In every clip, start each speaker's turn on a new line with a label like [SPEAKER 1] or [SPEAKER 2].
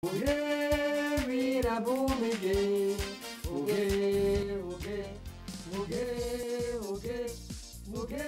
[SPEAKER 1] ಉಗೆ ವೀರ ಭೂಮಿಗೆ ಉಗೆ ಉಗೆ ಉಗೆ ಉಗೆ ಉಗೆ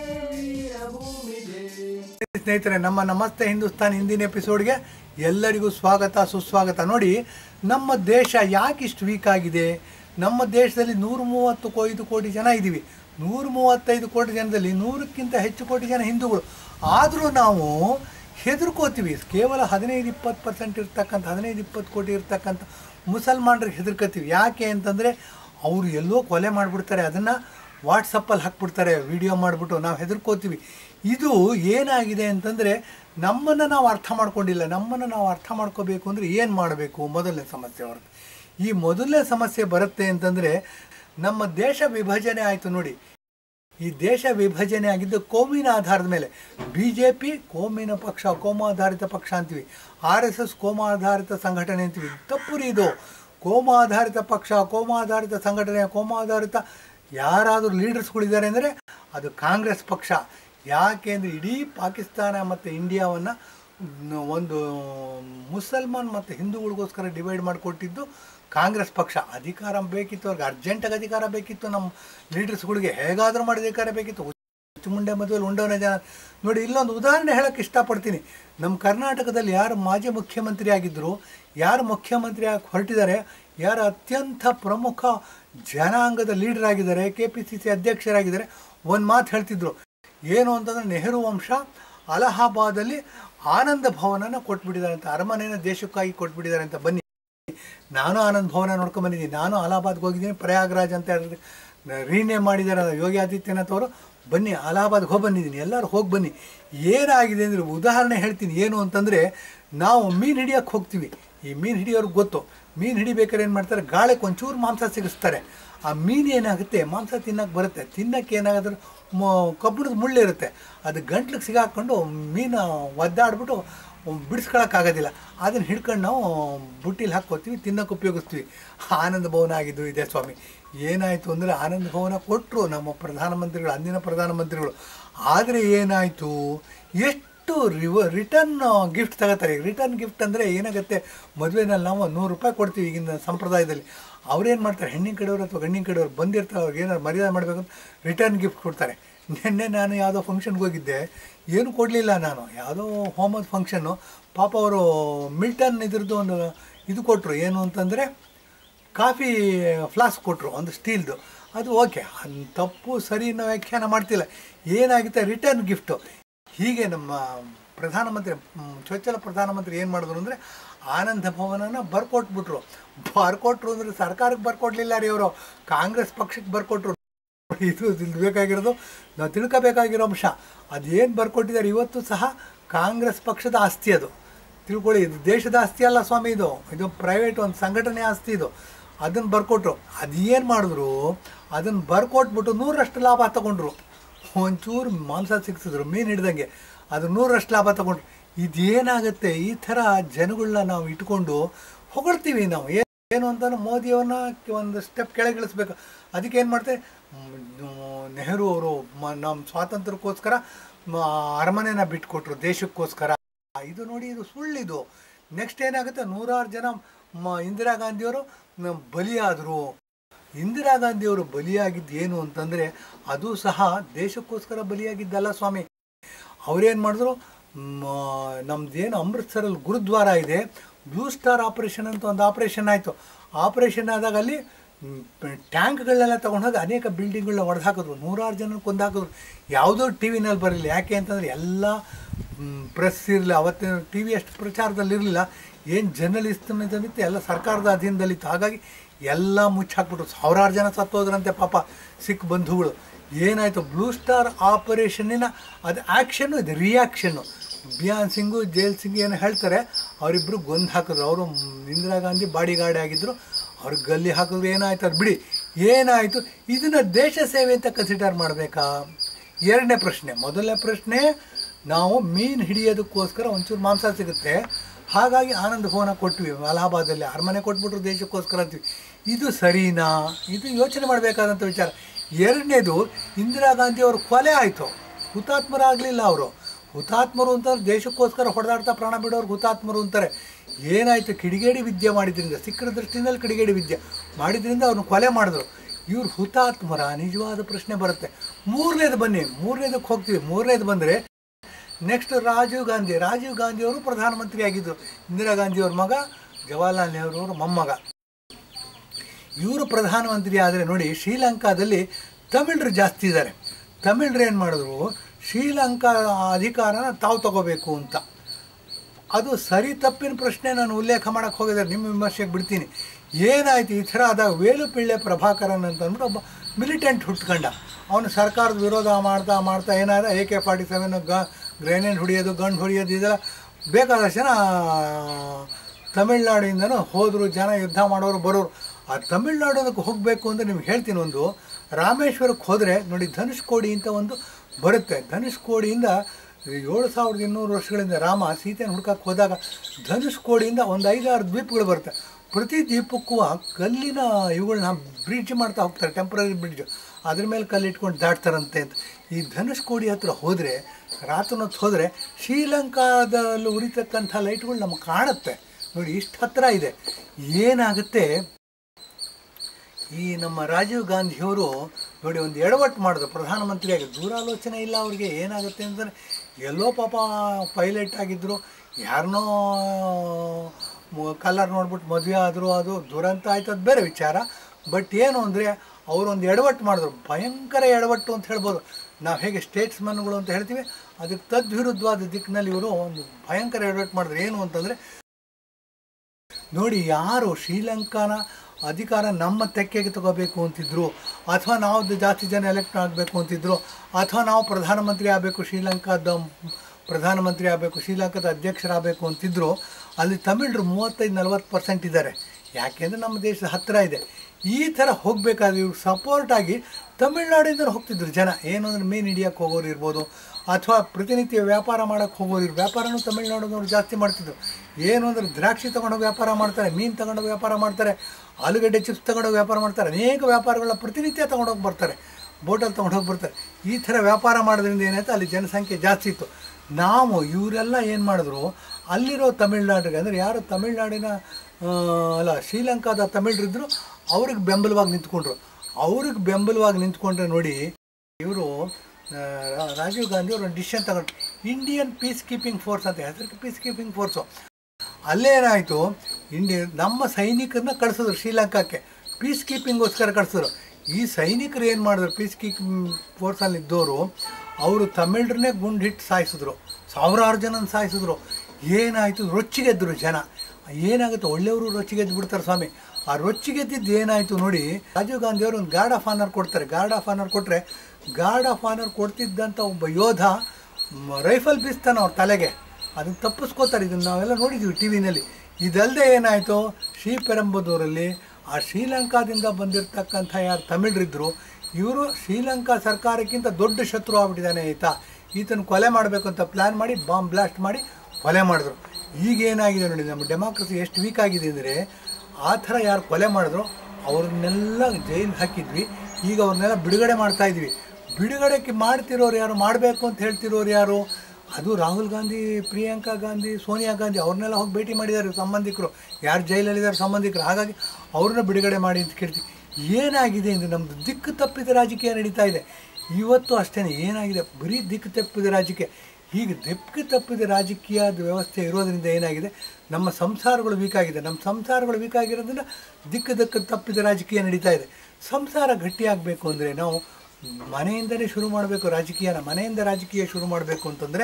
[SPEAKER 1] ವೀರ ಭೂಮಿಗೆ
[SPEAKER 2] ಸ್ನೇಹಿತರೆ ನಮ್ಮ ನಮಸ್ತೆ ಹಿಂದೂಸ್ತಾನ್ ಹಿಂದಿನ ಎಪಿಸೋಡ್ಗೆ ಎಲ್ಲರಿಗೂ ಸ್ವಾಗತ ಸುಸ್ವಾಗತ ನೋಡಿ ನಮ್ಮ ದೇಶ ಯಾಕೆ ಇಷ್ಟು ವೀಕ್ ಆಗಿದೆ ನಮ್ಮ ದೇಶದಲ್ಲಿ ನೂರ ಮೂವತ್ತು ಐದು ಕೋಟಿ ಜನ ಇದ್ದೀವಿ ನೂರ ಮೂವತ್ತೈದು ಕೋಟಿ ಜನದಲ್ಲಿ ನೂರಕ್ಕಿಂತ ಹೆಚ್ಚು ಕೋಟಿ ಜನ ಹಿಂದೂಗಳು ಆದರೂ ನಾವು ಹೆದರ್ಕೋತೀವಿ ಕೇವಲ ಹದಿನೈದು ಇಪ್ಪತ್ತು ಪರ್ಸೆಂಟ್ ಇರ್ತಕ್ಕಂಥ ಹದಿನೈದು ಇಪ್ಪತ್ತು ಕೋಟಿ ಇರ್ತಕ್ಕಂಥ ಮುಸಲ್ಮಾನರಿಗೆ ಹೆದರ್ಕೋತೀವಿ ಯಾಕೆ ಅಂತಂದರೆ ಅವರು ಎಲ್ಲೋ ಕೊಲೆ ಮಾಡಿಬಿಡ್ತಾರೆ ಅದನ್ನು ವಾಟ್ಸಪ್ಪಲ್ಲಿ ಹಾಕ್ಬಿಡ್ತಾರೆ ವಿಡಿಯೋ ಮಾಡಿಬಿಟ್ಟು ನಾವು ಹೆದರ್ಕೋತೀವಿ ಇದು ಏನಾಗಿದೆ ಅಂತಂದರೆ ನಮ್ಮನ್ನು ನಾವು ಅರ್ಥ ಮಾಡ್ಕೊಂಡಿಲ್ಲ ನಮ್ಮನ್ನು ನಾವು ಅರ್ಥ ಮಾಡ್ಕೋಬೇಕು ಅಂದರೆ ಏನು ಮಾಡಬೇಕು ಮೊದಲನೇ ಸಮಸ್ಯೆ ಹೊರತು ಈ ಮೊದಲನೇ ಸಮಸ್ಯೆ ಬರುತ್ತೆ ಅಂತಂದರೆ ನಮ್ಮ ದೇಶ ವಿಭಜನೆ ಆಯಿತು ನೋಡಿ ಈ ದೇಶ ವಿಭಜನೆ ಆಗಿದ್ದು ಕೋಮಿನ ಆಧಾರದ ಮೇಲೆ ಬಿ ಜೆ ಪಿ ಕೋಮಿನ ಪಕ್ಷ ಕೋಮಾಧಾರಿತ ಪಕ್ಷ ಅಂತೀವಿ ಆರ್ ಎಸ್ ಎಸ್ ಕೋಮಾಧಾರಿತ ಸಂಘಟನೆ ಅಂತೀವಿ ತಪ್ಪು ರೀ ಇದು ಕೋಮಾಧಾರಿತ ಪಕ್ಷ ಕೋಮಾಧಾರಿತ ಸಂಘಟನೆ ಕೋಮಾಧಾರಿತ ಯಾರಾದರೂ ಲೀಡರ್ಸ್ಗಳಿದ್ದಾರೆ ಅಂದರೆ ಅದು ಕಾಂಗ್ರೆಸ್ ಪಕ್ಷ ಯಾಕೆ ಅಂದರೆ ಇಡೀ ಪಾಕಿಸ್ತಾನ ಮತ್ತು ಇಂಡಿಯಾವನ್ನು ಒಂದು ಮುಸಲ್ಮಾನ್ ಮತ್ತು ಹಿಂದೂಗಳಿಗೋಸ್ಕರ ಡಿವೈಡ್ ಮಾಡಿಕೊಟ್ಟಿದ್ದು ಕಾಂಗ್ರೆಸ್ ಪಕ್ಷ ಅಧಿಕಾರ ಬೇಕಿತ್ತು ಅವ್ರಿಗೆ ಅರ್ಜೆಂಟಾಗಿ ಅಧಿಕಾರ ಬೇಕಿತ್ತು ನಮ್ಮ ಲೀಡರ್ಸ್ಗಳಿಗೆ ಹೇಗಾದರೂ ಮಾಡಿ ಅಧಿಕಾರ ಬೇಕಿತ್ತು ಮುಂಡೆ ಮದುವೆಲಿ ಉಂಡವನ ಜನ ನೋಡಿ ಇಲ್ಲೊಂದು ಉದಾಹರಣೆ ಹೇಳಕ್ಕೆ ಇಷ್ಟಪಡ್ತೀನಿ ನಮ್ಮ ಕರ್ನಾಟಕದಲ್ಲಿ ಯಾರು ಮಾಜಿ ಮುಖ್ಯಮಂತ್ರಿ ಆಗಿದ್ದರು ಯಾರು ಮುಖ್ಯಮಂತ್ರಿ ಆಗಿ ಹೊರಟಿದ್ದಾರೆ ಯಾರು ಅತ್ಯಂತ ಪ್ರಮುಖ ಜನಾಂಗದ ಲೀಡರ್ ಆಗಿದ್ದಾರೆ ಕೆ ಪಿ ಸಿ ಸಿ ಅಧ್ಯಕ್ಷರಾಗಿದ್ದಾರೆ ಒಂದು ಮಾತು ಹೇಳ್ತಿದ್ರು ಏನು ಅಂತಂದರೆ ನೆಹರು ವಂಶ ಅಲಹಾಬಾದಲ್ಲಿ ಆನಂದ ಭವನನ ಕೊಟ್ಬಿಟ್ಟಿದ್ದಾರೆ ಅಂತ ಅರಮನೆನ ದೇಶಕ್ಕಾಗಿ ಕೊಟ್ಬಿಟ್ಟಿದ್ದಾರೆ ಅಂತ ಬನ್ನಿ ನಾನು ಆನಂದ್ ಭವನ ನೋಡ್ಕೊಂಡ್ ಬಂದಿದ್ದೀನಿ ನಾನು ಅಲಹಾಬಾದ್ಗೆ ಹೋಗಿದ್ದೀನಿ ಪ್ರಯಾಗ್ರಾಜ್ ಅಂತ ರೀನೇಮ್ ಮಾಡಿದ್ದಾರೆ ಯೋಗಿ ಆದಿತ್ಯನಾಥ್ ಅವರು ಬನ್ನಿ ಅಲಹಾಬಾದ್ಗೆ ಹೋಗಿ ಬಂದಿದ್ದೀನಿ ಎಲ್ಲರೂ ಹೋಗಿ ಬನ್ನಿ ಏನಾಗಿದೆ ಅಂದರೆ ಉದಾಹರಣೆ ಹೇಳ್ತೀನಿ ಏನು ಅಂತಂದರೆ ನಾವು ಮೀನು ಹಿಡಿಯೋಕ್ಕೆ ಹೋಗ್ತೀವಿ ಈ ಮೀನು ಹಿಡಿಯೋರ್ಗೆ ಗೊತ್ತು ಮೀನು ಹಿಡಿಬೇಕಾದ್ರೆ ಏನು ಮಾಡ್ತಾರೆ ಗಾಳಕ್ಕೆ ಒಂಚೂರು ಮಾಂಸ ಸಿಗಿಸ್ತಾರೆ ಆ ಮೀನು ಏನಾಗುತ್ತೆ ಮಾಂಸ ತಿನ್ನಕ್ಕೆ ಬರುತ್ತೆ ತಿನ್ನಕ್ಕೆ ಏನಾಗುತ್ತೆ ಕಬ್ಬಿಣದ ಮುಳ್ಳಿರುತ್ತೆ ಅದು ಗಂಟ್ಲಿಗೆ ಸಿಗಾಕೊಂಡು ಮೀನು ಒದ್ದಾಡ್ಬಿಟ್ಟು ಬಿಡಿಸ್ಕೊಳಕ್ಕಾಗೋದಿಲ್ಲ ಅದನ್ನು ಹಿಡ್ಕೊಂಡು ನಾವು ಬುಟ್ಟಿಲಿ ಹಾಕ್ಕೋತೀವಿ ತಿನ್ನಕ್ಕೆ ಉಪಯೋಗಿಸ್ತೀವಿ ಆನಂದ ಭವನ ಆಗಿದ್ದು ಇದೆ ಸ್ವಾಮಿ ಏನಾಯಿತು ಅಂದರೆ ಆನಂದ ಭವನ ಕೊಟ್ಟರು ನಮ್ಮ ಪ್ರಧಾನಮಂತ್ರಿಗಳು ಅಂದಿನ ಪ್ರಧಾನಮಂತ್ರಿಗಳು ಆದರೆ ಏನಾಯಿತು ಎಷ್ಟು ರಿವ ರಿಟರ್ನ್ ಗಿಫ್ಟ್ ತಗೋತಾರೆ ರಿಟರ್ನ್ ಗಿಫ್ಟ್ ಅಂದರೆ ಏನಾಗುತ್ತೆ ಮದುವೆನಲ್ಲಿ ನಾವು ನೂರು ರೂಪಾಯಿ ಕೊಡ್ತೀವಿ ಈಗಿನ ಸಂಪ್ರದಾಯದಲ್ಲಿ ಅವ್ರೇನು ಮಾಡ್ತಾರೆ ಹೆಣ್ಣಿನ ಕಡೆಯವರು ಅಥವಾ ಗಂಡಿನ ಕಡೆಯವರು ಬಂದಿರ್ತಾರೆ ಅವ್ರಿಗೆ ಏನಾದ್ರು ಮರ್ಯಾದೆ ಮಾಡಬೇಕು ಅಂತ ರಿಟರ್ನ್ ಗಿಫ್ಟ್ ಕೊಡ್ತಾರೆ ನಿನ್ನೆ ನಾನು ಯಾವುದೋ ಫಂಕ್ಷನ್ಗೆ ಹೋಗಿದ್ದೆ ಏನು ಕೊಡಲಿಲ್ಲ ನಾನು ಯಾವುದೋ ಹೋಮದ ಫಂಕ್ಷನ್ನು ಪಾಪ ಅವರು ಮಿಲ್ಟನ್ ಇದ್ರದ್ದು ಒಂದು ಇದು ಕೊಟ್ಟರು ಏನು ಅಂತಂದರೆ ಕಾಫಿ ಫ್ಲಾಸ್ಕ್ ಕೊಟ್ಟರು ಒಂದು ಸ್ಟೀಲ್ದು ಅದು ಓಕೆ ಅದು ತಪ್ಪು ಸರಿ ನಾವು ವ್ಯಾಖ್ಯಾನ ಮಾಡ್ತಿಲ್ಲ ಏನಾಗುತ್ತೆ ರಿಟರ್ನ್ ಗಿಫ್ಟು ಹೀಗೆ ನಮ್ಮ ಪ್ರಧಾನಮಂತ್ರಿ ಮ್, ಚೊಚ್ಚಲ ಪ್ರಧಾನಮಂತ್ರಿ ಏನು ಮಾಡಿದ್ರು ಅಂದರೆ ಆನಂದ ಭವನನ ಬರ್ಕೊಟ್ಬಿಟ್ರು ಬರ್ಕೊಟ್ರು ಅಂದರೆ ಸರ್ಕಾರಕ್ಕೆ ಬರ್ಕೊಡ್ಲಿಲ್ಲ ರೀ ಅವರು ಕಾಂಗ್ರೆಸ್ ಪಕ್ಷಕ್ಕೆ ಬರ್ಕೊಟ್ರು ಇದು ಇದು ಬೇಕಾಗಿರೋದು ನಾವು ತಿಳ್ಕೋಬೇಕಾಗಿರೋ ಅಂಶ ಅದೇನು ಬರ್ಕೊಟ್ಟಿದ್ದಾರೆ ಇವತ್ತು ಸಹ ಕಾಂಗ್ರೆಸ್ ಪಕ್ಷದ ಆಸ್ತಿ ಅದು ತಿಳ್ಕೊಳ್ಳಿ ಇದು ದೇಶದ ಆಸ್ತಿ ಅಲ್ಲ ಸ್ವಾಮಿ ಇದು ಇದು ಪ್ರೈವೇಟ್ ಒಂದು ಸಂಘಟನೆ ಆಸ್ತಿ ಇದು ಅದನ್ನು ಬರ್ಕೊಟ್ರು ಅದೇನು ಮಾಡಿದ್ರು ಅದನ್ನು ಬರ್ಕೊಟ್ಬಿಟ್ಟು ನೂರರಷ್ಟು ಲಾಭ ತಗೊಂಡ್ರು ಒಂಚೂರು ಮಾಂಸ ಸಿಕ್ಸಿದ್ರು ಮೀನು ಹಿಡ್ದಂಗೆ ಅದು ನೂರರಷ್ಟು ಲಾಭ ತಗೊಂಡ್ರು ಇದೇನಾಗುತ್ತೆ ಈ ಥರ ಜನಗಳನ್ನ ನಾವು ಇಟ್ಕೊಂಡು ಹೊಗಳ್ತೀವಿ ನಾವು ಏ- ಏನು ಅಂತಂದ್ರೆ ಮೋದಿಯವ್ರನ್ನ ಒಂದು ಸ್ಟೆಪ್ ಕೆಳಗಿಳಿಸ್ಬೇಕು ಅದಕ್ಕೆ ಏನು ಮಾಡ್ತಾರೆ ಮ್, ನೆಹರು ಅವರು ನಮ್ಮ ಸ್ವಾತಂತ್ರ್ಯಕ್ಕೋಸ್ಕರ ಮ, ಅರಮನೆನ ಬಿಟ್ಕೊಟ್ರು ದೇಶಕ್ಕೋಸ್ಕರ ಇದು ನೋಡಿ ಇದು ಸುಳ್ಳಿದು ನೆಕ್ಸ್ಟ್ ಏನಾಗುತ್ತೆ ನೂರಾರು ಜನ ಮ ಇಂದಿರಾ ಗಾಂಧಿಯವರು ನ- ಬಲಿಯಾದರು ಇಂದಿರಾ ಗಾಂಧಿಯವರು ಬಲಿಯಾಗಿದ್ದು ಏನು ಅಂತಂದರೆ ಅದು ಸಹ ದೇಶಕ್ಕೋಸ್ಕರ ಬಲಿಯಾಗಿದ್ದಲ್ಲ ಸ್ವಾಮಿ ಅವ್ರೇನು ಮಾಡಿದ್ರು ನಮ್ದೇನು ಅಮೃತ್ಸರಲ್ಲಿ ಗುರುದ್ವಾರ ಇದೆ ಬ್ಲೂ ಸ್ಟಾರ್ ಆಪರೇಷನ್ ಅಂತ ಒಂದು ಆಪರೇಷನ್ ಆಯಿತು ಆಪರೇಷನ್ ಆದಾಗ ಅಲ್ಲಿ ಟ್ಯಾಂಕ್ಗಳನ್ನೆಲ್ಲ ತೊಗೊಂಡೋಗಿ ಅನೇಕ ಬಿಲ್ಡಿಂಗ್ಗಳನ್ನ ಒಡೆದು ಹಾಕಿದ್ರು ನೂರಾರು ಜನ ಕೊಂದು ಹಾಕಿದ್ರು ಯಾವುದೋ ಟಿ ವಿನಲ್ಲಿ ಬರಲಿಲ್ಲ ಯಾಕೆ ಅಂತಂದರೆ ಎಲ್ಲ ಪ್ರೆಸ್ ಇರಲಿಲ್ಲ ಅವತ್ತಿನ ಟಿ ವಿ ಅಷ್ಟು ಪ್ರಚಾರದಲ್ಲಿ ಇರಲಿಲ್ಲ ಏನು ಜರ್ನಲಿಸ್ಟ್ ಇತ್ತು ಎಲ್ಲ ಸರ್ಕಾರದ ಅಧೀನದಲ್ಲಿತ್ತು ಹಾಗಾಗಿ ಎಲ್ಲ ಮುಚ್ಚಾಕ್ಬಿಟ್ರು ಸಾವಿರಾರು ಜನ ಸತ್ತೋದ್ರಂತೆ ಪಾಪ ಸಿಖ್ ಬಂಧುಗಳು ಏನಾಯಿತು ಬ್ಲೂ ಸ್ಟಾರ್ ಆಪರೇಷನ್ನಿನ ಅದು ಆ್ಯಕ್ಷನ್ನು ಇದು ರಿಯಾಕ್ಷನ್ನು ಬಿಯಾನ್ ಸಿಂಗು ಜೈಲ್ ಸಿಂಗ್ ಏನು ಹೇಳ್ತಾರೆ ಅವರಿಬ್ಬರು ಗೊಂದು ಹಾಕಿದ್ರು ಅವರು ಇಂದಿರಾ ಗಾಂಧಿ ಬಾಡಿ ಗಾರ್ಡ್ ಆಗಿದ್ದರು ಅವ್ರಿಗೆ ಗಲ್ಲಿ ಹಾಕಿದ್ರು ಏನಾಯ್ತು ಅದು ಬಿಡಿ ಏನಾಯಿತು ಇದನ್ನು ದೇಶ ಸೇವೆ ಅಂತ ಕನ್ಸಿಡರ್ ಮಾಡಬೇಕಾ ಎರಡನೇ ಪ್ರಶ್ನೆ ಮೊದಲನೇ ಪ್ರಶ್ನೆ ನಾವು ಮೀನು ಹಿಡಿಯೋದಕ್ಕೋಸ್ಕರ ಒಂಚೂರು ಮಾಂಸ ಸಿಗುತ್ತೆ ಹಾಗಾಗಿ ಆನಂದ ಭವನ ಕೊಟ್ವಿ ಅಲಹಾಬಾದಲ್ಲಿ ಅರಮನೆ ಕೊಟ್ಬಿಟ್ರು ದೇಶಕ್ಕೋಸ್ಕರ ಅಂತೀವಿ ಇದು ಸರಿನಾ ಇದು ಯೋಚನೆ ಮಾಡಬೇಕಾದಂಥ ವಿಚಾರ ಎರಡನೇದು ಇಂದಿರಾ ಗಾಂಧಿ ಅವರು ಕೊಲೆ ಆಯಿತು ಹುತಾತ್ಮರಾಗಲಿಲ್ಲ ಅವರು ಹುತಾತ್ಮರು ಅಂತಂದ್ರೆ ದೇಶಕ್ಕೋಸ್ಕರ ಹೊಡೆದಾಡ್ತಾ ಪ್ರಾಣ ಬಿಡೋರು ಹುತಾತ್ಮರು ಅಂತಾರೆ ಏನಾಯಿತು ಕಿಡಿಗೇಡಿ ವಿದ್ಯೆ ಮಾಡಿದ್ರಿಂದ ಸಿಕ್ಕರ ದೃಷ್ಟಿನಲ್ಲಿ ಕಿಡಿಗೇಡಿ ವಿದ್ಯೆ ಮಾಡಿದ್ರಿಂದ ಅವ್ರನ್ನ ಕೊಲೆ ಮಾಡಿದ್ರು ಇವ್ರು ಹುತಾತ್ಮರ ನಿಜವಾದ ಪ್ರಶ್ನೆ ಬರುತ್ತೆ ಮೂರನೇದು ಬನ್ನಿ ಮೂರನೇದಕ್ಕೆ ಹೋಗ್ತೀವಿ ಮೂರನೇದು ಬಂದರೆ ನೆಕ್ಸ್ಟ್ ರಾಜೀವ್ ಗಾಂಧಿ ರಾಜೀವ್ ಗಾಂಧಿ ಅವರು ಪ್ರಧಾನಮಂತ್ರಿ ಆಗಿದ್ದರು ಇಂದಿರಾ ಗಾಂಧಿ ಅವ್ರ ಮಗ ಜವಾಹರ್ಲಾಲ್ ನೆಹರು ಅವ್ರ ಮೊಮ್ಮಗ ಇವರು ಪ್ರಧಾನಮಂತ್ರಿ ಆದರೆ ನೋಡಿ ಶ್ರೀಲಂಕಾದಲ್ಲಿ ತಮಿಳರು ಜಾಸ್ತಿ ಇದ್ದಾರೆ ತಮಿಳರು ಏನು ಮಾಡಿದ್ರು ಶ್ರೀಲಂಕಾ ಅಧಿಕಾರನ ತಾವು ತಗೋಬೇಕು ಅಂತ ಅದು ಸರಿ ತಪ್ಪಿನ ಪ್ರಶ್ನೆ ನಾನು ಉಲ್ಲೇಖ ಮಾಡೋಕ್ಕೆ ಹೋಗಿದ್ದಾರೆ ನಿಮ್ಮ ವಿಮರ್ಶೆಗೆ ಬಿಡ್ತೀನಿ ಏನಾಯ್ತು ಈ ಥರ ಆದಾಗ ವೇಲುಪಿಳ್ಳೆ ಪ್ರಭಾಕರನ್ ಅಂತ ಅಂದ್ಬಿಟ್ಟು ಒಬ್ಬ ಮಿಲಿಟೆಂಟ್ ಹುಟ್ಕೊಂಡ ಅವನು ಸರ್ಕಾರದ ವಿರೋಧ ಮಾಡ್ತಾ ಮಾಡ್ತಾ ಏನಾದ ಎ ಕೆ ಫಾರ್ಟಿ ಸೆವೆನ್ ಗ ಗ್ರೆನೇಡ್ ಹೊಡಿಯೋದು ಗಂಡು ಹೊಡಿಯೋದು ಇದೆಲ್ಲ ಬೇಕಾದಷ್ಟು ಜನ ತಮಿಳ್ನಾಡಿಂದನೂ ಹೋದರು ಜನ ಯುದ್ಧ ಮಾಡೋರು ಬರೋರು ಆ ತಮಿಳ್ನಾಡೋದಕ್ಕೆ ಹೋಗಬೇಕು ಅಂತ ನಿಮ್ಗೆ ಹೇಳ್ತೀನಿ ಒಂದು ರಾಮೇಶ್ವರಕ್ಕೆ ಹೋದರೆ ನೋಡಿ ಧನುಷ್ಕೋಡಿ ಅಂತ ಒಂದು ಬರುತ್ತೆ ಧನುಷ್ಕೋಡಿಯಿಂದ ಏಳು ಸಾವಿರದ ಇನ್ನೂರು ವರ್ಷಗಳಿಂದ ರಾಮ ಸೀತೆಯನ್ನು ಹುಡ್ಕಕ್ಕೆ ಹೋದಾಗ ಧನುಷ್ಕೋಡಿಯಿಂದ ಒಂದು ಐದಾರು ದ್ವೀಪಗಳು ಬರುತ್ತೆ ಪ್ರತಿ ದ್ವೀಪಕ್ಕೂ ಆ ಕಲ್ಲಿನ ಇವುಗಳನ್ನ ಬ್ರಿಡ್ಜ್ ಮಾಡ್ತಾ ಹೋಗ್ತಾರೆ ಟೆಂಪ್ರರಿ ಬ್ರಿಡ್ಜ್ ಅದ್ರ ಮೇಲೆ ಕಲ್ಲಿಟ್ಕೊಂಡು ದಾಟ್ತಾರಂತೆ ಅಂತ ಈ ಧನುಷ್ಕೋಡಿ ಹತ್ರ ಹೋದರೆ ರಾತ್ರಿ ಹೊತ್ತು ಹೋದರೆ ಶ್ರೀಲಂಕಾದಲ್ಲಿ ಉರಿತಕ್ಕಂಥ ಲೈಟ್ಗಳು ನಮಗೆ ಕಾಣುತ್ತೆ ನೋಡಿ ಇಷ್ಟು ಹತ್ರ ಇದೆ ಏನಾಗುತ್ತೆ ಈ ನಮ್ಮ ರಾಜೀವ್ ಗಾಂಧಿಯವರು ನೋಡಿ ಒಂದು ಎಡವಟ್ಟು ಮಾಡಿದ್ರು ಪ್ರಧಾನಮಂತ್ರಿಯಾಗಿ ದೂರಾಲೋಚನೆ ಇಲ್ಲ ಅವ್ರಿಗೆ ಏನಾಗುತ್ತೆ ಅಂದರೆ ಎಲ್ಲೋ ಪಾಪ ಪೈಲಟ್ ಆಗಿದ್ದರು ಯಾರನ್ನೋ ಕಲರ್ ನೋಡ್ಬಿಟ್ಟು ಮದುವೆ ಆದರೂ ಅದು ದುರಂತ ಆಯ್ತು ಅದು ಬೇರೆ ವಿಚಾರ ಬಟ್ ಏನು ಅಂದರೆ ಅವರೊಂದು ಎಡವಟ್ಟು ಮಾಡಿದ್ರು ಭಯಂಕರ ಎಡವಟ್ಟು ಅಂತ ಹೇಳ್ಬೋದು ನಾವು ಹೇಗೆ ಸ್ಟೇಟ್ಸ್ಮನ್ಗಳು ಅಂತ ಹೇಳ್ತೀವಿ ಅದಕ್ಕೆ ತದ್ವಿರುದ್ಧವಾದ ದಿಕ್ಕಿನಲ್ಲಿ ಇವರು ಒಂದು ಭಯಂಕರ ಎಡವಟ್ಟು ಮಾಡಿದ್ರು ಏನು ಅಂತಂದರೆ ನೋಡಿ ಯಾರು ಶ್ರೀಲಂಕಾನ ಅಧಿಕಾರ ನಮ್ಮ ತೆಕ್ಕೆಗೆ ತಗೋಬೇಕು ಅಂತಿದ್ರು ಅಥವಾ ನಾವು ಜಾಸ್ತಿ ಜನ ಎಲೆಕ್ಟ್ ಆಗಬೇಕು ಅಂತಿದ್ರು ಅಥವಾ ನಾವು ಪ್ರಧಾನಮಂತ್ರಿ ಆಗಬೇಕು ಶ್ರೀಲಂಕಾದ ಪ್ರಧಾನಮಂತ್ರಿ ಆಗಬೇಕು ಶ್ರೀಲಂಕಾದ ಅಧ್ಯಕ್ಷರಾಗಬೇಕು ಅಂತಿದ್ರು ಅಲ್ಲಿ ತಮಿಳರು ಮೂವತ್ತೈದು ನಲ್ವತ್ತು ಪರ್ಸೆಂಟ್ ಇದ್ದಾರೆ ಯಾಕೆಂದರೆ ನಮ್ಮ ದೇಶದ ಹತ್ತಿರ ಇದೆ ಈ ಥರ ಹೋಗಬೇಕಾದ್ರೆ ಇವ್ರು ಸಪೋರ್ಟ್ ಆಗಿ ತಮಿಳ್ನಾಡಿಂದ ಹೋಗ್ತಿದ್ರು ಜನ ಏನು ಅಂದರೆ ಮೀನು ಹಿಡಿಯೋಕ್ಕೆ ಹೋಗೋರು ಇರ್ಬೋದು ಅಥವಾ ಪ್ರತಿನಿತ್ಯ ವ್ಯಾಪಾರ ಮಾಡೋಕ್ಕೆ ಹೋಗೋರು ಇರ್ ವ್ಯಾಪಾರನೂ ತಮಿಳ್ನಾಡಿನವ್ರು ಜಾಸ್ತಿ ಮಾಡ್ತಿದ್ರು ಏನು ಅಂದರೆ ದ್ರಾಕ್ಷಿ ತೊಗೊಂಡೋಗಿ ವ್ಯಾಪಾರ ಮಾಡ್ತಾರೆ ಮೀನು ತಗೊಂಡೋಗಿ ವ್ಯಾಪಾರ ಮಾಡ್ತಾರೆ ಆಲೂಗಡ್ಡೆ ಚಿಪ್ಸ್ ತಗೊಂಡೋಗಿ ವ್ಯಾಪಾರ ಮಾಡ್ತಾರೆ ಅನೇಕ ವ್ಯಾಪಾರಗಳನ್ನ ಪ್ರತಿನಿತ್ಯ ತೊಗೊಂಡೋಗಿ ಬರ್ತಾರೆ ಬೋಟಲ್ಲಿ ತೊಗೊಂಡೋಗಿ ಬರ್ತಾರೆ ಈ ಥರ ವ್ಯಾಪಾರ ಮಾಡೋದ್ರಿಂದ ಏನಾಯ್ತು ಅಲ್ಲಿ ಜನಸಂಖ್ಯೆ ಜಾಸ್ತಿ ಇತ್ತು ನಾವು ಇವರೆಲ್ಲ ಏನು ಮಾಡಿದ್ರು ಅಲ್ಲಿರೋ ತಮಿಳ್ನಾಡಿಗೆ ಅಂದರೆ ಯಾರು ತಮಿಳ್ನಾಡಿನ ಆ, ಅಲ್ಲ ಶ್ರೀಲಂಕಾದ ತಮಿಳರಿದ್ದರು ಅವ್ರಿಗೆ ಬೆಂಬಲವಾಗಿ ನಿಂತ್ಕೊಂಡ್ರು ಅವ್ರಿಗೆ ಬೆಂಬಲವಾಗಿ ನಿಂತ್ಕೊಂಡ್ರೆ ನೋಡಿ ಇವರು ರಾಜೀವ್ ಗಾಂಧಿ ಅವರು ಒಂದು ಡಿಸಿಷನ್ ತಗೊಂಡ್ರು ಇಂಡಿಯನ್ ಪೀಸ್ ಕೀಪಿಂಗ್ ಫೋರ್ಸ್ ಅಂತ ಹೆಸರಿಗೆ ಪೀಸ್ ಕೀಪಿಂಗ್ ಫೋರ್ಸು ಅಲ್ಲೇನಾಯಿತು ಇಂಡಿಯ ನಮ್ಮ ಸೈನಿಕರನ್ನ ಕಳಿಸಿದ್ರು ಶ್ರೀಲಂಕಾಕ್ಕೆ ಪೀಸ್ ಕೀಪಿಂಗೋಸ್ಕರ ಕಳಿಸಿದ್ರು ಈ ಸೈನಿಕರು ಏನು ಮಾಡಿದ್ರು ಪೀಸ್ ಕೀಪಿಂಗ್ ಫೋರ್ಸಲ್ಲಿ ಇದ್ದವರು ಅವರು ತಮಿಳ್ರನ್ನೇ ಗುಂಡಿಟ್ಟು ಸಾಯಿಸಿದ್ರು ಸಾವಿರಾರು ಜನ ಸಾಯಿಸಿದ್ರು ಏನಾಯಿತು ರೊಚ್ಚಿಗೆದ್ರು ಜನ ಏನಾಗುತ್ತೆ ಒಳ್ಳೆಯವರು ರೊಚ್ಚಿಗೆದ್ದು ಬಿಡ್ತಾರೆ ಸ್ವಾಮಿ ಆ ರೊಚ್ಚಿಗೆದ್ದಿದ್ದು ಏನಾಯಿತು ನೋಡಿ ರಾಜೀವ್ ಗಾಂಧಿ ಅವರು ಒಂದು ಗಾರ್ಡ್ ಆಫ್ ಆನರ್ ಕೊಡ್ತಾರೆ ಗಾರ್ಡ್ ಆಫ್ ಆನರ್ ಕೊಟ್ಟರೆ ಗಾರ್ಡ್ ಆಫ್ ಆನರ್ ಕೊಡ್ತಿದ್ದಂಥ ಒಬ್ಬ ಯೋಧ ರೈಫಲ್ ಬೀಸ್ತಾನೆ ಅವ್ರ ತಲೆಗೆ ಅದನ್ನು ತಪ್ಪಿಸ್ಕೋತಾರೆ ಇದನ್ನು ನಾವೆಲ್ಲ ನೋಡಿದ್ದೀವಿ ಟಿ ವಿನಲ್ಲಿ ಇದಲ್ಲದೆ ಏನಾಯಿತು ಶ್ರೀಪೆರಂಬದೂರಲ್ಲಿ ಆ ಶ್ರೀಲಂಕಾದಿಂದ ಬಂದಿರತಕ್ಕಂಥ ಯಾರು ತಮಿಳರಿದ್ದರು ಇವರು ಶ್ರೀಲಂಕಾ ಸರ್ಕಾರಕ್ಕಿಂತ ದೊಡ್ಡ ಶತ್ರು ಆಗ್ಬಿಟ್ಟಿದ್ದಾನೆ ಆಯಿತಾ ಈತನ ಕೊಲೆ ಮಾಡಬೇಕು ಅಂತ ಪ್ಲ್ಯಾನ್ ಮಾಡಿ ಬಾಂಬ್ ಬ್ಲಾಸ್ಟ್ ಮಾಡಿ ಕೊಲೆ ಮಾಡಿದ್ರು ಈಗ ಏನಾಗಿದೆ ನೋಡಿ ನಮ್ಮ ಡೆಮಾಕ್ರಸಿ ಎಷ್ಟು ವೀಕ್ ಆಗಿದೆ ಅಂದರೆ ಆ ಥರ ಯಾರು ಕೊಲೆ ಮಾಡಿದ್ರು ಅವ್ರನ್ನೆಲ್ಲ ಜೈಲು ಹಾಕಿದ್ವಿ ಈಗ ಅವ್ರನ್ನೆಲ್ಲ ಬಿಡುಗಡೆ ಮಾಡ್ತಾ ಇದ್ವಿ ಬಿಡುಗಡೆಗೆ ಮಾಡ್ತಿರೋರು ಯಾರು ಮಾಡಬೇಕು ಅಂತ ಹೇಳ್ತಿರೋರು ಯಾರು ಅದು ರಾಹುಲ್ ಗಾಂಧಿ ಪ್ರಿಯಾಂಕಾ ಗಾಂಧಿ ಸೋನಿಯಾ ಗಾಂಧಿ ಅವ್ರನ್ನೆಲ್ಲ ಹೋಗಿ ಭೇಟಿ ಮಾಡಿದ್ದಾರೆ ಸಂಬಂಧಿಕರು ಯಾರು ಜೈಲಲ್ಲಿದ್ದಾರೆ ಸಂಬಂಧಿಕರು ಹಾಗಾಗಿ ಅವ್ರನ್ನ ಬಿಡುಗಡೆ ಮಾಡಿ ಅಂತ ಕೇಳ್ತೀವಿ ಏನಾಗಿದೆ ಅಂದರೆ ನಮ್ಮದು ದಿಕ್ಕು ತಪ್ಪಿದ ರಾಜಕೀಯ ನಡೀತಾ ಇದೆ ಇವತ್ತು ಅಷ್ಟೇ ಏನಾಗಿದೆ ಬರೀ ದಿಕ್ಕು ತಪ್ಪಿದ ರಾಜಕೀಯ ಹೀಗೆ ದಿಕ್ಕು ತಪ್ಪಿದ ರಾಜಕೀಯದ ವ್ಯವಸ್ಥೆ ಇರೋದ್ರಿಂದ ಏನಾಗಿದೆ ನಮ್ಮ ಸಂಸಾರಗಳು ವೀಕ್ ಆಗಿದೆ ನಮ್ಮ ಸಂಸಾರಗಳು ವೀಕ್ ಆಗಿರೋದ್ರಿಂದ ದಿಕ್ಕು ದಿಕ್ಕು ತಪ್ಪಿದ ರಾಜಕೀಯ ನಡೀತಾ ಇದೆ ಸಂಸಾರ ಗಟ್ಟಿಯಾಗಬೇಕು ಅಂದರೆ ನಾವು ಮನೆಯಿಂದಲೇ ಶುರು ಮಾಡಬೇಕು ರಾಜಕೀಯನ ಮನೆಯಿಂದ ರಾಜಕೀಯ ಶುರು ಮಾಡಬೇಕು ಅಂತಂದರೆ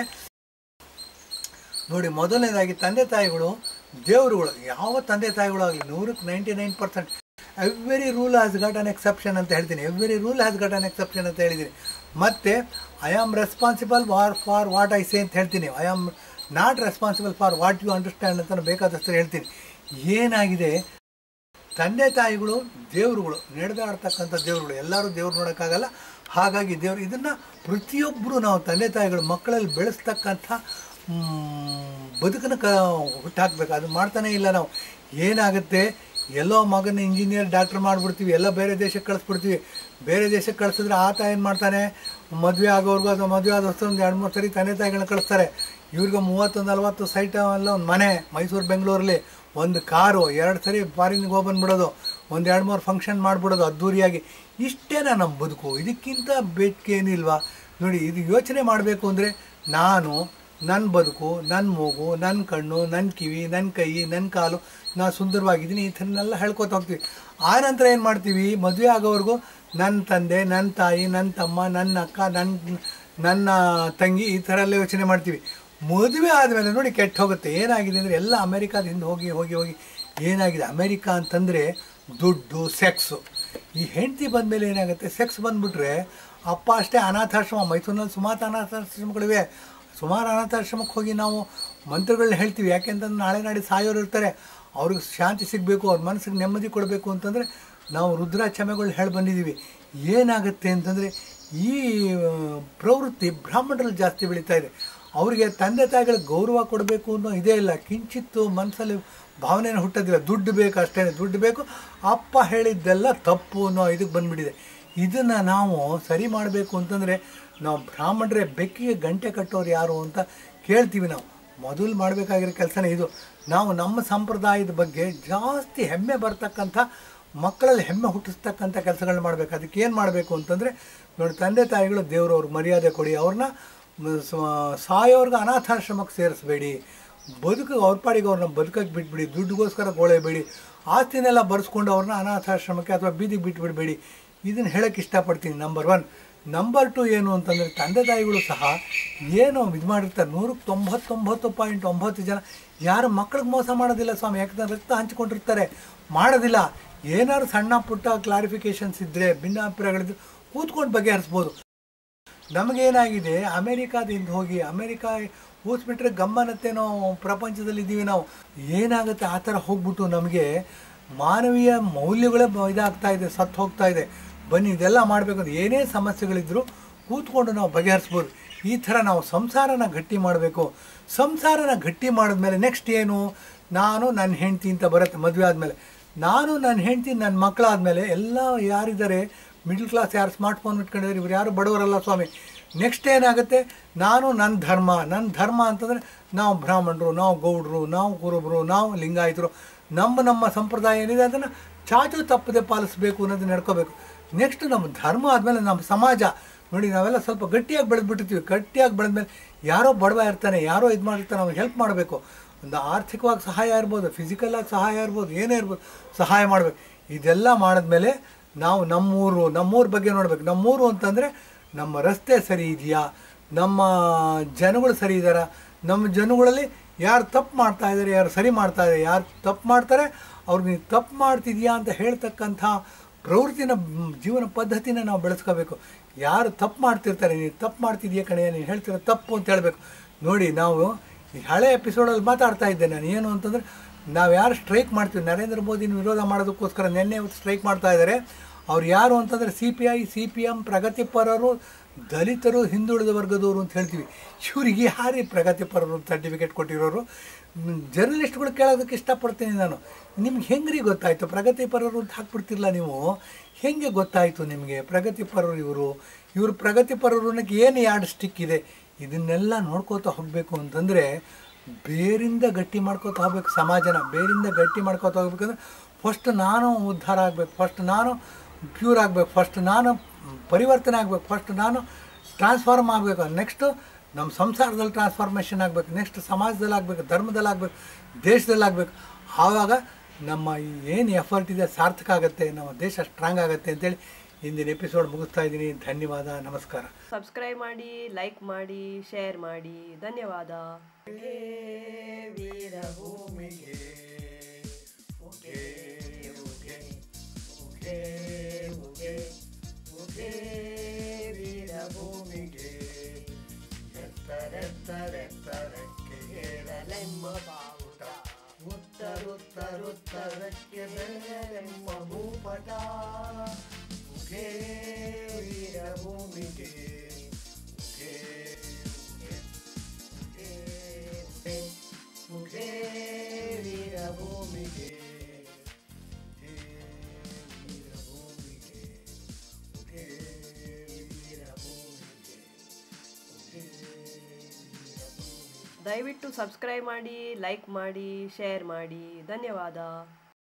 [SPEAKER 2] ನೋಡಿ ಮೊದಲನೇದಾಗಿ ತಂದೆ ತಾಯಿಗಳು ದೇವರುಗಳು ಯಾವ ತಂದೆ ತಾಯಿಗಳು ಆಗಲಿ ನೂರಕ್ಕೆ ninety nine percent every rule has got an exception ಅಂತ ಹೇಳ್ತೀನಿ every rule has got an exception ಅಂತ ಹೇಳಿದ್ದೀನಿ ಮತ್ತು I am responsible for for what I say ಅಂತ ಹೇಳ್ತೀನಿ I am not responsible for what you understand ಅಂತ ಬೇಕಾದಷ್ಟು ಹೇಳ್ತೀನಿ ಏನಾಗಿದೆ ತಂದೆ ತಾಯಿಗಳು ದೇವರುಗಳು ನಡೆದಾಡ್ತಕ್ಕಂಥ ದೇವರುಗಳು ಎಲ್ಲರೂ ದೇವ್ರು ನೋಡೋಕ್ಕಾಗಲ್ಲ ಹಾಗಾಗಿ ದೇವರು ಇದನ್ನು ಪ್ರತಿಯೊಬ್ಬರು ನಾವು ತಂದೆ ತಾಯಿಗಳು ಮಕ್ಕಳಲ್ಲಿ ಬೆಳೆಸ್ತಕ್ಕಂಥ ಬದುಕನ್ನು ಕ ಹುಟ್ಟಾಕ್ಬೇಕು ಅದು ಮಾಡ್ತಾನೇ ಇಲ್ಲ ನಾವು ಏನಾಗುತ್ತೆ ಎಲ್ಲೋ ಮಗನ ಇಂಜಿನಿಯರ್ ಡಾಕ್ಟ್ರ್ ಮಾಡಿಬಿಡ್ತೀವಿ ಎಲ್ಲ ಬೇರೆ ದೇಶಕ್ಕೆ ಕಳಿಸ್ಬಿಡ್ತೀವಿ ಬೇರೆ ದೇಶಕ್ಕೆ ಕಳಿಸಿದ್ರೆ ಆತ ಏನು ಮಾಡ್ತಾನೆ ಮದುವೆ ಆಗೋರ್ಗು ಅಥವಾ ಮದುವೆ ಆದ ಹೊಸ ಒಂದು ಎರಡು ಮೂರು ಸರಿ ತಂದೆ ತಾಯಿಗಳನ್ನ ಕಳಿಸ್ತಾರೆ ಇವ್ರಿಗೆ ಮೂವತ್ತು ನಲ್ವತ್ತು ಸೈಟ್ ಎಲ್ಲ ಒಂದು ಮನೆ ಮೈಸೂರು ಬೆಂಗಳೂರಲ್ಲಿ ಒಂದು ಕಾರು ಎರಡು ಸರಿ ಫಾರಿನ್ಗೆ ಹೋಗಿ ಬಂದ್ಬಿಡೋದು ಒಂದು ಎರಡು ಮೂರು ಫಂಕ್ಷನ್ ಮಾಡಿಬಿಡೋದು ಅದ್ದೂರಿಯಾಗಿ ಇಷ್ಟೇನಾ ನಮ್ಮ ಬದುಕು ಇದಕ್ಕಿಂತ ಬೇಡಿಕೆ ಏನಿಲ್ವಾ ನೋಡಿ ಇದು ಯೋಚನೆ ಮಾಡಬೇಕು ಅಂದರೆ ನಾನು ನನ್ನ ಬದುಕು ನನ್ನ ಮೂಗು ನನ್ನ ಕಣ್ಣು ನನ್ನ ಕಿವಿ ನನ್ನ ಕೈ ನನ್ನ ಕಾಲು ನಾನು ಸುಂದರವಾಗಿದ್ದೀನಿ ಈ ಥರನೆಲ್ಲ ಹೇಳ್ಕೊತ ಹೋಗ್ತೀವಿ ಆ ನಂತರ ಏನು ಮಾಡ್ತೀವಿ ಮದುವೆ ಆಗೋವರೆಗೂ ನನ್ನ ತಂದೆ ನನ್ನ ತಾಯಿ ನನ್ನ ತಮ್ಮ ನನ್ನ ಅಕ್ಕ ನನ್ನ ನನ್ನ ತಂಗಿ ಈ ಥರ ಎಲ್ಲ ಯೋಚನೆ ಮಾಡ್ತೀವಿ ಮದುವೆ ಆದಮೇಲೆ ನೋಡಿ ಕೆಟ್ಟ ಹೋಗುತ್ತೆ ಏನಾಗಿದೆ ಅಂದರೆ ಎಲ್ಲ ಅಮೇರಿಕಾದ ಹಿಂದೆ ಹೋಗಿ ಹೋಗಿ ಹೋಗಿ ಏನಾಗಿದೆ ಅಮೇರಿಕಾ ಅಂತಂದರೆ ದುಡ್ಡು ಸೆಕ್ಸು ಈ ಹೆಂಡತಿ ಬಂದಮೇಲೆ ಏನಾಗುತ್ತೆ ಸೆಕ್ಸ್ ಬಂದುಬಿಟ್ರೆ ಅಪ್ಪ ಅಷ್ಟೇ ಅನಾಥಾಶ್ರಮ ಮೈಸೂರಿನಲ್ಲಿ ಸುಮಾರು ಅನಾಥಾಶ್ರಮಗಳಿವೆ ಸುಮಾರು ಅನಾಥಾಶ್ರಮಕ್ಕೆ ಹೋಗಿ ನಾವು ಮಂತ್ರಗಳನ್ನ ಹೇಳ್ತೀವಿ ಯಾಕೆಂತಂದ್ರೆ ನಾಳೆ ನಾಳೆ ಸಾಯೋರು ಇರ್ತಾರೆ ಅವ್ರಿಗೆ ಶಾಂತಿ ಸಿಗಬೇಕು ಅವ್ರ ಮನಸ್ಸಿಗೆ ನೆಮ್ಮದಿ ಕೊಡಬೇಕು ಅಂತಂದರೆ ನಾವು ರುದ್ರಾಚಮೆಗಳು ಹೇಳಿ ಬಂದಿದ್ದೀವಿ ಏನಾಗುತ್ತೆ ಅಂತಂದರೆ ಈ ಆ, ಪ್ರವೃತ್ತಿ ಬ್ರಾಹ್ಮಣರಲ್ಲಿ ಜಾಸ್ತಿ ಬೆಳೀತಾ ಇದೆ ಅವರಿಗೆ ತಂದೆ ತಾಯಿಗಳಿಗೆ ಗೌರವ ಕೊಡಬೇಕು ಅನ್ನೋ ಇದೇ ಇಲ್ಲ ಕಿಂಚಿತ್ತು ಮನಸ್ಸಲ್ಲಿ ಭಾವನೆನ ಹುಟ್ಟೋದಿಲ್ಲ ದುಡ್ಡು ಬೇಕು ಅಷ್ಟೇ ದುಡ್ಡು ಬೇಕು ಅಪ್ಪ ಹೇಳಿದ್ದೆಲ್ಲ ತಪ್ಪು ಅನ್ನೋ ಇದಕ್ಕೆ ಬಂದ್ಬಿಟ್ಟಿದೆ ಇದನ್ನು ನಾವು ಸರಿ ಮಾಡಬೇಕು ಅಂತಂದರೆ ನಾವು ಬ್ರಾಹ್ಮಣರೇ ಬೆಕ್ಕಿಗೆ ಗಂಟೆ ಕಟ್ಟೋರು ಯಾರು ಅಂತ ಕೇಳ್ತೀವಿ ನಾವು ಮೊದಲು ಮಾಡಬೇಕಾಗಿರೋ ಕೆಲಸನೇ ಇದು ನಾವು ನಮ್ಮ ಸಂಪ್ರದಾಯದ ಬಗ್ಗೆ ಜಾಸ್ತಿ ಹೆಮ್ಮೆ ಬರ್ತಕ್ಕಂಥ ಮಕ್ಕಳಲ್ಲಿ ಹೆಮ್ಮೆ ಹುಟ್ಟಿಸ್ತಕ್ಕಂಥ ಕೆಲಸಗಳನ್ನ ಮಾಡಬೇಕು ಅದಕ್ಕೆ ಏನು ಮಾಡಬೇಕು ಅಂತಂದರೆ ನೋಡಿ ತಂದೆ ತಾಯಿಗಳು ದೇವ್ರವ್ರಿಗೆ ಮರ್ಯಾದೆ ಕೊಡಿ ಅವ್ರನ್ನ ಮ- ಸ- ಸಾಯೋರ್ಗೆ ಅನಾಥಾಶ್ರಮಕ್ಕೆ ಸೇರಿಸ್ಬೇಡಿ ಬದುಕು ಅವ್ರ ಪಾಡಿಗೆ ಅವ್ರನ್ನ ಬದುಕಕ್ಕೆ ಬಿಟ್ಬಿಡಿ ದುಡ್ಡುಗೋಸ್ಕರ ಗೋಳೆಬೇಡಿ ಆಸ್ತಿನೆಲ್ಲ ಬರೆಸ್ಕೊಂಡು ಅವ್ರನ್ನ ಅನಾಥಾಶ್ರಮಕ್ಕೆ ಅಥವಾ ಬೀದಿಗೆ ಬಿಟ್ಬಿಡಬೇಡಿ ಇದನ್ನು ಹೇಳೋಕ್ಕೆ ಇಷ್ಟಪಡ್ತೀನಿ ನಂಬರ್ ಒನ್ ನಂಬರ್ ಟು ಏನು ಅಂತಂದರೆ ತಂದೆ ತಾಯಿಗಳು ಸಹ ಏನು ಇದು ಮಾಡಿರ್ತಾರೆ ನೂರಕ್ಕೆ ತೊಂಬತ್ತೊಂಬತ್ತು ಪಾಯಿಂಟ್ ಒಂಬತ್ತು ಜನ ಯಾರು ಮಕ್ಳಿಗೆ ಮೋಸ ಮಾಡೋದಿಲ್ಲ ಸ್ವಾಮಿ ಯಾಕಂದ್ರೆ ರಕ್ತ ಹಂಚ್ಕೊಂಡಿರ್ತಾರೆ ಮಾಡೋದಿಲ್ಲ ಏನಾದ್ರು ಸಣ್ಣ ಪುಟ್ಟ ಕ್ಲಾರಿಫಿಕೇಶನ್ಸ್ ಇದ್ದರೆ ಭಿನ್ನಾಭಿಪ್ರಾಯಗಳಿದ್ದು ಕೂತ್ಕೊಂಡು ಬಗೆಹರಿಸ್ಬೋದು ನಮಗೇನಾಗಿದೆ ಅಮೇರಿಕಾದಿಂದ ಹೋಗಿ ಅಮೇರಿಕಾ ಊಸ್ಬಿಟ್ರೆ ಗಮ್ಮನತ್ತೇನೋ ಪ್ರಪಂಚದಲ್ಲಿ ಇದ್ದೀವಿ ನಾವು ಏನಾಗುತ್ತೆ ಆ ಥರ ಹೋಗ್ಬಿಟ್ಟು ನಮಗೆ ಮಾನವೀಯ ಮೌಲ್ಯಗಳೇ ಬ- ಇದಾಗ್ತಾ ಇದೆ ಸತ್ತು ಹೋಗ್ತಾ ಇದೆ ಬನ್ನಿ ಇದೆಲ್ಲ ಮಾಡಬೇಕು ಅಂತ ಏನೇ ಸಮಸ್ಯೆಗಳಿದ್ದರೂ ಕೂತ್ಕೊಂಡು ನಾವು ಬಗೆಹರಿಸ್ಬೋದು ಈ ಥರ ನಾವು ಸಂಸಾರನ ಗಟ್ಟಿ ಮಾಡಬೇಕು ಸಂಸಾರನ ಗಟ್ಟಿ ಮಾಡಿದ್ಮೇಲೆ ನೆಕ್ಸ್ಟ್ ಏನು ನಾನು ನನ್ನ ಹೆಂಡ್ತಿ ಅಂತ ಬರುತ್ತೆ ಮದುವೆ ಆದಮೇಲೆ ನಾನು ನನ್ನ ಹೆಂಡ್ತಿ ನನ್ನ ಮಕ್ಕಳಾದಮೇಲೆ ಎಲ್ಲ ಯಾರಿದ್ದಾರೆ ಮಿಡ್ಲ್ ಕ್ಲಾಸ್ ಯಾರು ಸ್ಮಾರ್ಟ್ಫೋನ್ ಇಟ್ಕೊಂಡಿದ್ದಾರೆ ಇವ್ರು ಯಾರು ಬಡವರಲ್ಲ ಸ್ವಾಮಿ ನೆಕ್ಸ್ಟ್ ಏನಾಗುತ್ತೆ ನಾನು ನನ್ನ ಧರ್ಮ ನನ್ನ ಧರ್ಮ ಅಂತಂದರೆ ನಾವು ಬ್ರಾಹ್ಮಣರು ನಾವು ಗೌಡ್ರು ನಾವು ಕುರುಬರು ನಾವು ಲಿಂಗಾಯತರು ನಮ್ಮ ನಮ್ಮ ಸಂಪ್ರದಾಯ ಏನಿದೆ ಅದನ್ನು ಚಾಚು ತಪ್ಪದೆ ಪಾಲಿಸಬೇಕು ಅನ್ನೋದನ್ನ ನಡ್ಕೋಬೇಕು ನೆಕ್ಸ್ಟ್ ನಮ್ಮ ಧರ್ಮ ಆದಮೇಲೆ ನಮ್ಮ ಸಮಾಜ ನೋಡಿ ನಾವೆಲ್ಲ ಸ್ವಲ್ಪ ಗಟ್ಟಿಯಾಗಿ ಬೆಳೆದ್ಬಿಟ್ಟಿರ್ತೀವಿ ಗಟ್ಟಿಯಾಗಿ ಬೆಳೆದ್ಮೇಲೆ ಯಾರೋ ಬಡವ ಇರ್ತಾನೆ ಯಾರೋ ಇದು ಮಾಡಿರ್ತಾನೆ ಅವ್ನಿಗೆ ಹೆಲ್ಪ್ ಮಾಡಬೇಕು ಒಂದು ಆರ್ಥಿಕವಾಗಿ ಸಹಾಯ ಇರ್ಬೋದು ಫಿಸಿಕಲಾಗಿ ಸಹಾಯ ಇರ್ಬೋದು ಏನೇ ಇರ್ಬೋದು ಸಹಾಯ ಮಾಡಬೇಕು ಇದೆಲ್ಲ ಮಾಡಿದ್ಮೇಲೆ ನಾವು ನಮ್ಮೂರು ನಮ್ಮೂರ ಬಗ್ಗೆ ನೋಡ್ಬೇಕು ನಮ್ಮೂರು ಅಂತಂದರೆ ನಮ್ಮ ರಸ್ತೆ ಸರಿ ಇದೆಯಾ ನಮ್ಮ ಜನಗಳು ಸರಿ ಇದ್ದಾರಾ ನಮ್ಮ ಜನಗಳಲ್ಲಿ ಯಾರು ತಪ್ಪು ಮಾಡ್ತಾ ಇದ್ದಾರೆ ಯಾರು ಸರಿ ಮಾಡ್ತಾ ಇದ್ದಾರೆ ಯಾರು ತಪ್ಪು ಮಾಡ್ತಾರೆ ಅವ್ರಿಗೆ ನೀನು ತಪ್ಪು ಮಾಡ್ತಿದ್ಯಾ ಅಂತ ಹೇಳ್ತಕ್ಕಂಥ ಪ್ರವೃತ್ತಿನ ಮ್, ಜೀವನ ಪದ್ಧತಿನ ನಾವು ಬೆಳೆಸ್ಕೋಬೇಕು ಯಾರು ತಪ್ಪು ಮಾಡ್ತಿರ್ತಾರೆ ನೀನು ತಪ್ಪು ಮಾಡ್ತಿದ್ಯಾ ಕಣೆ ನೀನು ಹೇಳ್ತಿರೋ ತಪ್ಪು ಅಂತ ಹೇಳಬೇಕು ನೋಡಿ ನಾವು ಈ ಹಳೆ ಎಪಿಸೋಡಲ್ಲಿ ಮಾತಾಡ್ತಾ ಇದ್ದೆ ನಾನು ಏನು ಅಂತಂದರೆ ನಾವು ಯಾರು ಸ್ಟ್ರೈಕ್ ಮಾಡ್ತೀವಿ ನರೇಂದ್ರ ಮೋದಿನ ವಿರೋಧ ಮಾಡೋದಕ್ಕೋಸ್ಕರ ನಿನ್ನೆ ಇವತ್ತು ಸ್ಟ್ರೈಕ್ ಮಾಡ್ತಾ ಇದ್ದಾರೆ ಅವ್ರು ಯಾರು ಅಂತಂದರೆ C P I C P M ಪ್ರಗತಿಪರರು ದಲಿತರು ಹಿಂದುಳಿದ ವರ್ಗದವರು ಅಂತ ಹೇಳ್ತೀವಿ ಇವ್ರಿಗೆ ಯಾರು ಈ ಪ್ರಗತಿಪರರು ಸರ್ಟಿಫಿಕೇಟ್ ಕೊಟ್ಟಿರೋರು ಮ್, ಜರ್ನಲಿಸ್ಟ್ಗಳು ಕೇಳೋದಕ್ಕೆ ಇಷ್ಟಪಡ್ತೀನಿ ನಾನು ನಿಮ್ಗೆ ಹೆಂಗ್ರಿ ಗೊತ್ತಾಯಿತು ಪ್ರಗತಿಪರರು ಅಂತ ಹಾಕ್ಬಿಡ್ತಿರಲ್ಲ ನೀವು ಹೆಂಗೆ ಗೊತ್ತಾಯಿತು ನಿಮಗೆ ಪ್ರಗತಿಪರರು ಇವರು ಇವರು ಪ್ರಗತಿಪರರು ಅನ್ನೋಕ್ಕೆ ಏನು ಯಾರ್ಡ್ ಸ್ಟಿಕ್ ಇದೆ ಇದನ್ನೆಲ್ಲ ನೋಡ್ಕೋತಾ ಹೋಗಬೇಕು ಅಂತಂದರೆ ಬೇರಿಂದ ಗಟ್ಟಿ ಮಾಡ್ಕೋತಾ ಹೋಗ್ಬೇಕು ಸಮಾಜನ ಬೇರಿಂದ ಗಟ್ಟಿ ಮಾಡ್ಕೋತಾ ಹೋಗ್ಬೇಕಂದ್ರೆ ಫಸ್ಟ್ ನಾನು ಉದ್ಧಾರ ಆಗಬೇಕು ಫಸ್ಟ್ ನಾನು ಪ್ಯೂರ್ ಆಗಬೇಕು ಫಸ್ಟ್ ನಾನು ಪರಿವರ್ತನೆ ಆಗಬೇಕು ಫಸ್ಟ್ ನಾನು ಟ್ರಾನ್ಸ್ಫಾರ್ಮ್ ಆಗಬೇಕು ನೆಕ್ಸ್ಟು ನಮ್ಮ ಸಂಸಾರದಲ್ಲಿ ಟ್ರಾನ್ಸ್ಫಾರ್ಮೇಷನ್ ಆಗಬೇಕು ನೆಕ್ಸ್ಟ್ ಸಮಾಜದಲ್ಲಿ ಆಗಬೇಕು ಧರ್ಮದಲ್ಲಿ ಆಗಬೇಕು ದೇಶದಲ್ಲಿ ಆಗಬೇಕು ಆವಾಗ ನಮ್ಮ ಏನು ಎಫರ್ಟ್ ಇದೆ ಸಾರ್ಥಕ ಆಗುತ್ತೆ ನಮ್ಮ ದೇಶ ಸ್ಟ್ರಾಂಗ್ ಆಗುತ್ತೆ ಅಂತೇಳಿ ಇಂದಿನ ಎಪಿಸೋಡ್ ಮುಗಿಸ್ತಾ ಇದ್ದೀನಿ ಧನ್ಯವಾದ ನಮಸ್ಕಾರ
[SPEAKER 3] ಸಬ್ಸ್ಕ್ರೈಬ್ ಮಾಡಿ ಲೈಕ್ ಮಾಡಿ ಶೇರ್ ಮಾಡಿ ಧನ್ಯವಾದ
[SPEAKER 2] ವೀರಭೂಮಿಗೆ ಉಗೆ ಉಗೆ ಉಗೆ ಉಗೆ ಉಗೆ ವೀರಭೂಮಿಗೆ ಎತ್ತರೆತ್ತರೆತ್ತರಕ್ಕೆ ಏರಲೆಮ್ಮ ಬಾವುಟ ಉತ್ತರುತ್ತರುತ್ತರಕ್ಕೆ ಬೆಳೆಯಲೆಮ್ಮ ಭೂಪಟ ಉಗೆ ವೀರಭೂಮಿಗೆ ಉಗೆ ಉಗೆ ಮುಖೇ ವೀರಭೂಮಿಗೆ ಹೇ ವೀರಭೂಮಿಗೆ ಮುಖೇ ವೀರಭೂಮಿಗೆ ಮುಖೇ ವೀರಭೂಮಿಗೆ
[SPEAKER 3] ದಯವಿಟ್ಟು ಸಬ್ಸ್ಕ್ರೈಬ್ ಮಾಡಿ ಲೈಕ್ ಮಾಡಿ ಶೇರ್ ಮಾಡಿ ಧನ್ಯವಾದ